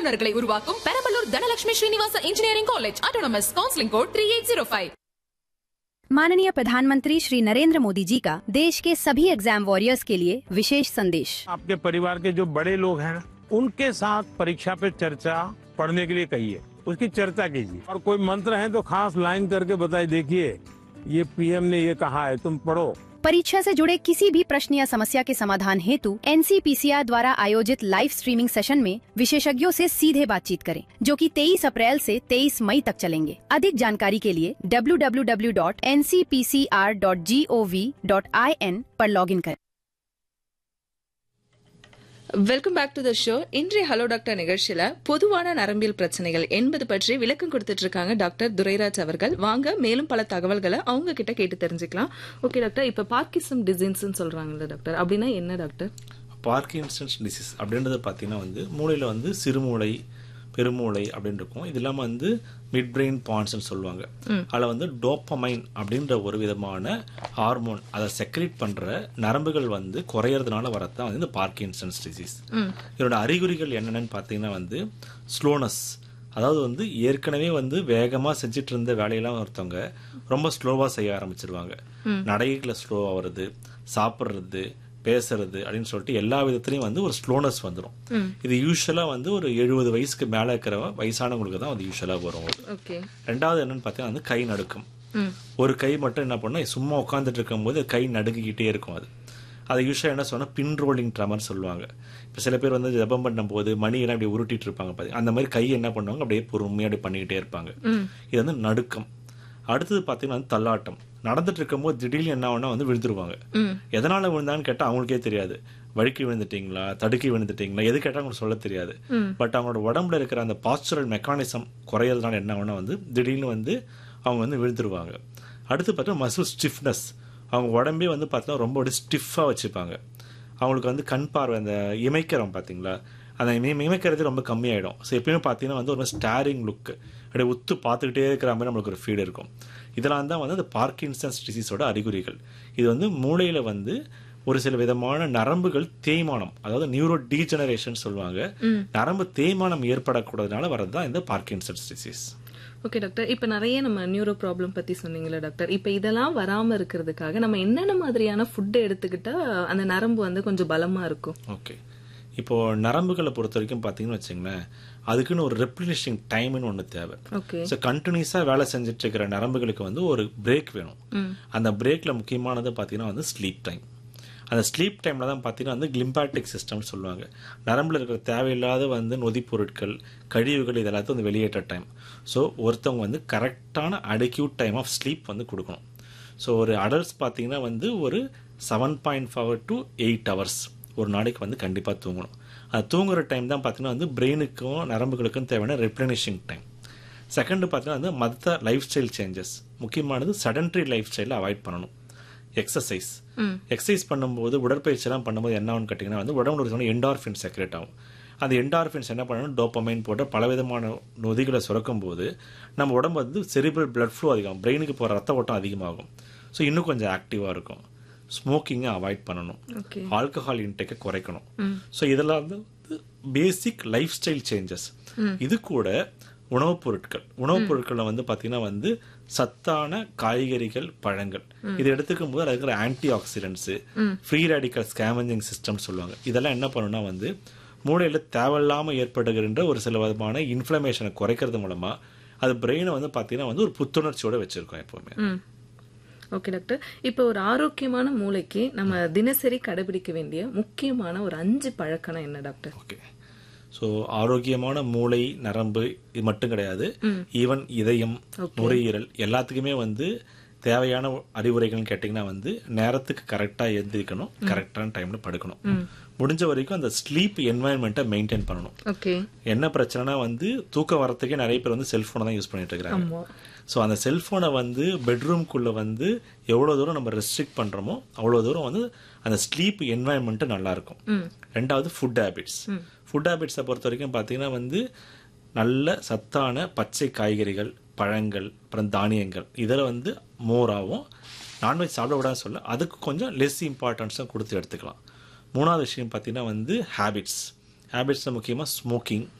வல்லுநர்களை உருவாக்கும் Perambalur Dhanalakshmi Srinivasa engineering college autonomous counselling code three eight zero five माननीय प्रधानमंत्री श्री नरेंद्र मोदी जी का देश के सभी एग्जाम वॉरियर्स के लिए विशेष संदेश आपके परिवार के जो बड़े लोग हैं उनके साथ परीक्षा पे चर्चा पढ़ने के लिए कहिए उसकी चर्चा कीजिए और कोई मंत्र है तो खास लाइन करके बताइए देखिए ये पीएम ने ये कहा है तुम पढ़ो परीक्षा से जुड़े किसी भी प्रश्न या समस्या के समाधान हेतु एनसीपीसीआर द्वारा आयोजित लाइव स्ट्रीमिंग सेशन में विशेषज्ञों से सीधे बातचीत करें जो कि 23 अप्रैल से 23 मई तक चलेंगे अधिक जानकारी के लिए www.ncpcr.gov.in पर लॉगिन करें welcome back to the show இன்றைய ஹலோ டாக்டர் நிகழ்ச்சியில பொதுவான நரம்பியல் பிரச்சனைகள் என்பது பற்றி விளக்கம் கொடுத்துட்டு இருக்காங்க டாக்டர் துரைராஜ் அவர்கள் வாங்க மேலும் பல தகவல்களை அவங்க கிட்ட கேட்டு தெரிஞ்சுக்கலாம் ஓகே டாக்டர் இப்ப பார்க்கிசம் டிசீன்ஸ் சொல்றாங்கல்ல டாக்டர் அப்படின்னா என்ன டாக்டர் பார்க்கின்சன்ஸ் டிசீஸ் அப்படின்றது பார்த்தீங்கன்னா வந்து மூளையில் வந்து சிறுமூளை பெருமூளை அப்படின்னு இருக்கும் இது இல்லாமல் வந்து மிட் பிரெயின் பான்ஸ்னு சொல்லுவாங்க அதில் வந்து டோப்பமைன் அப்படின்ற ஒரு விதமான ஹார்மோன் அதை செக்ரேட் பண்ணுற நரம்புகள் வந்து குறையறதுனால வரதான் வந்து இந்த பார்க்கின்சன்ஸ் டிசீஸ் இதோட அறிகுறிகள் என்னென்னு பார்த்தீங்கன்னா வந்து ஸ்லோனஸ் அதாவது வந்து ஏற்கனவே வந்து வேகமாக செஞ்சுட்டு இருந்த வேலையெல்லாம் ஒருத்தவங்க ரொம்ப ஸ்லோவாக செய்ய ஆரம்பிச்சிருவாங்க நடைகளை ஸ்லோவாக வருது சாப்பிட்றது பேசுறது அப்படின்னு சொல்லிட்டு எல்லா விதத்துலயும் வந்து ஒரு ஸ்லோனஸ் வந்துடும் இது யூஸ்வலா வந்து ஒரு எழுபது வயசுக்கு மேல இருக்கிற வயசானவங்களுக்கு தான் அது யூஸ்வலா வரும் ஓகே ரெண்டாவது என்னன்னு பார்த்தீங்கன்னா வந்து கை நடுக்கம் ஒரு கை மட்டும் என்ன பண்ணா சும்மா உட்காந்துட்டு இருக்கும்போது கை நடுங்கிக்கிட்டே இருக்கும் அது அதை யூஸ்வலாக என்ன சொன்னா பின் ரோலிங் ட்ரமர் சொல்லுவாங்க இப்போ சில பேர் வந்து ஜபம் பண்ணும்போது மணியெல்லாம் அப்படியே உருட்டிட்டு இருப்பாங்க பாத்தீங்க அந்த மாதிரி கை என்ன பண்ணுவாங்க அப்படியே பொறுமையாக அப்படியே பண்ணிக்கிட்டே இருப்பாங்க இது வந்து நடுக்கம் அடுத்தது பார்த்தீங்கன்னா வந்து தள்ளாட்டம் நடந்துட்டு இருக்கும்போது திடீர்னு என்ன ஆகும்னா வந்து விழுந்துருவாங்க எதனால விழுந்தான்னு கேட்டா அவங்களுக்கே தெரியாது வழுக்கி விழுந்துட்டீங்களா தடுக்கி விழுந்துட்டீங்களா எது கேட்டா அவங்களுக்கு சொல்ல தெரியாது பட் அவங்களோட உடம்புல இருக்கிற அந்த பாஸ்டுரல் மெக்கானிசம் குறையறதுனால என்ன ஆகும்னா வந்து திடீர்னு வந்து அவங்க வந்து விழுந்துருவாங்க அடுத்து பார்த்தா மசில் ஸ்டிஃப்னஸ் அவங்க உடம்பே வந்து பார்த்தீங்கன்னா ரொம்ப அப்படியே ஸ்டிஃபாக வச்சுப்பாங்க அவங்களுக்கு வந்து கண் பார்வை அந்த இமைக்கிறோம் பார்த்தீங்களா அந்த இமை இமைக்கிறது ரொம்ப கம்மியாயிடும் ஸோ எப்பயுமே பார்த்தீங்கன்னா வந்து ஒரு ஸ்டாரிங் லுக் அப்படியே உத்து பார்த்துக்கிட்டே இருக்கிற மாதிரி நம்மளுக்கு ஒரு ஃபீல் இருக்கும் இதெல்லாம் தான் வந்து அந்த பார்க்கின்சன்ஸ் டிசீஸோட அறிகுறிகள் இது வந்து மூளையில் வந்து ஒரு சில விதமான நரம்புகள் தேய்மானம் அதாவது நியூரோ டீஜெனரேஷன் சொல்லுவாங்க நரம்பு தேய்மானம் ஏற்படக்கூடாதனால வரது தான் இந்த பார்க்கின்சன்ஸ் டிசீஸ் ஓகே டாக்டர் இப்ப நிறைய நம்ம நியூரோ ப்ராப்ளம் பத்தி சொன்னீங்களே டாக்டர் இப்ப இதெல்லாம் வராம இருக்கிறதுக்காக நம்ம என்னென்ன மாதிரியான ஃபுட் எடுத்துக்கிட்டா அந்த நரம்பு வந்து கொஞ்சம் பலமா இருக்கும் ஓகே இப்போ நரம்புகளை பொறுத்த வரைக்கும் பார்த்தீங்கன்னு வச்சுங்களேன் அதுக்குன்னு ஒரு ரெப்ளினிஷிங் டைம்னு ஒன்று தேவை ஓகே ஸோ கண்டினியூஸாக வேலை செஞ்சுட்டு இருக்கிற நரம்புகளுக்கு வந்து ஒரு பிரேக் வேணும் அந்த பிரேக்ல முக்கியமானது பார்த்தீங்கன்னா வந்து ஸ்லீப் டைம் அந்த ஸ்லீப் டைம்ல தான் பார்த்தீங்கன்னா வந்து கிளிம்பாட்டிக் சிஸ்டம்னு சொல்லுவாங்க நரம்புல இருக்கிற தேவையில்லாத வந்து நொதி பொருட்கள் கழிவுகள் இது எல்லாத்தையும் வந்து வெளியேற்ற டைம் ஸோ ஒருத்தவங்க வந்து கரெக்டான அடிக்யூட் டைம் ஆஃப் ஸ்லீப் வந்து கொடுக்கணும் ஸோ ஒரு அடல்ட்ஸ் பார்த்தீங்கன்னா வந்து ஒரு seven point four to eight hours ஒரு நாளைக்கு வந்து கண்டிப்பாக தூங்கணும் அது தூங்குற டைம் தான் பார்த்தீங்கன்னா வந்து பிரெயினுக்கும் நரம்புகளுக்கும் தேவையான ரெப்ளனிஷிங் டைம் செகண்ட் பார்த்தீங்கன்னா வந்து மற்ற லைஃப் ஸ்டைல் சேஞ்சஸ் முக்கியமானது சடன்ட்ரி லைஃப் ஸ்டைலில் அவாய்ட் பண்ணணும் எக்ஸசைஸ் எக்ஸசைஸ் பண்ணும்போது உடற்பயிற்சியெல்லாம் பண்ணும்போது என்ன ஆகும்னு கேட்டிங்கன்னா வந்து உடம்புல ஒரு என்டார்ஃபின் செக்ரேட் ஆகும் அந்த என்டார்ஃபின்ஸ் என்ன பண்ணணும் டோப்பமைன் போன்ற பலவிதமான நொதிகளை சுரக்கும் போது நம்ம உடம்பு வந்து செரிபிரல் பிளட் ஃப்ளோ அதிகம் பிரெயினுக்கு போகிற ரத்த ஓட்டம் அதிகமாகும் ஸோ இன்னும் கொஞ்சம் ஆக்டிவாக இருக்கும் ஸ்மோக்கிங்கை அவாய்ட் பண்ணணும் ஓகே ஆல்கஹால் இன்டேக்கை குறைக்கணும் ஸோ இதெல்லாம் வந்து பேசிக் லைஃப் ஸ்டைல் சேஞ்சஸ் இது கூட உணவுப் பொருட்கள் உணவுப் பொருட்களில் வந்து பார்த்தீங்கன்னா வந்து சத்தான காய்கறிகள் பழங்கள் இது எடுத்துக்கும் போது அதுல இருக்கிற antioxidants free radical scavenging system சொல்லுவாங்க இதெல்லாம் என்ன பண்ணுன்னா வந்து மூளையில் தேவையில்லாமல் ஏற்படுகின்ற ஒரு சில விதமான இன்ஃப்ளமேஷனை குறைக்கிறது மூலமா அது பிரெயினை வந்து பார்த்தீங்கன்னா வந்து ஒரு புத்துணர்ச்சியோட வச்சிருக்கோம் எப்பவுமே ஓகே டாக்டர் இப்போ ஒரு ஆரோக்கியமான மூளைக்கு நம்ம தினசரி கடைபிடிக்க வேண்டிய முக்கியமான ஒரு அஞ்சு பழக்கம்னா என்ன டாக்டர் ஓகே ஸோ ஆரோக்கியமான மூளை நரம்பு இது மட்டும் கிடையாது ஈவன் இதயம் நுரையீரல் எல்லாத்துக்குமே வந்து தேவையான அறிவுரைகள்னு கேட்டிங்கன்னா வந்து நேரத்துக்கு கரெக்டாக எந்திரிக்கணும் கரெக்டான டைம்ல படுக்கணும் முடிஞ்ச வரைக்கும் அந்த ஸ்லீப் என்வாயன்மெண்ட்டை மெயின்டைன் பண்ணணும் ஓகே என்ன பிரச்சனைனா வந்து தூக்கம் வரத்துக்கே நிறைய பேர் வந்து செல்ஃபோனை தான் யூஸ் பண்ணிட்டு இருக்கிறாங்க ஆமா ஸோ அந்த செல்ஃபோனை வந்து பெட்ரூம்குள்ளே வந்து எவ்வளோ தூரம் நம்ம ரெஸ்ட்ரிக்ட் பண்ணுறோமோ அவ்வளோ தூரம் வந்து அந்த ஸ்லீப் என்வாயன்மெண்ட்டு நல்லா இருக்கும் ரெண்டாவது ஃபுட் ஹேபிட்ஸ் ஃபுட் ஹேபிட்ஸை பொறுத்த வரைக்கும் பார்த்தீங்கன்னா வந்து நல்ல சத்தான பச்சை காய்கறிகள் பழங்கள் அப்புறம் தானியங்கள் இதில் வந்து மோராகவும் நான்வெஜ் சாப்பிட விடாதுன்னு சொல்ல அதுக்கு கொஞ்சம் லெஸ் இம்பார்ட்டன்ஸும் கொடுத்து எடுத்துக்கலாம் மூணாவது விஷயம் பார்த்தீங்கன்னா வந்து ஹேபிட்ஸ் ஹேபிட்ஸில் முக்கியமாக ஸ்மோக்கிங்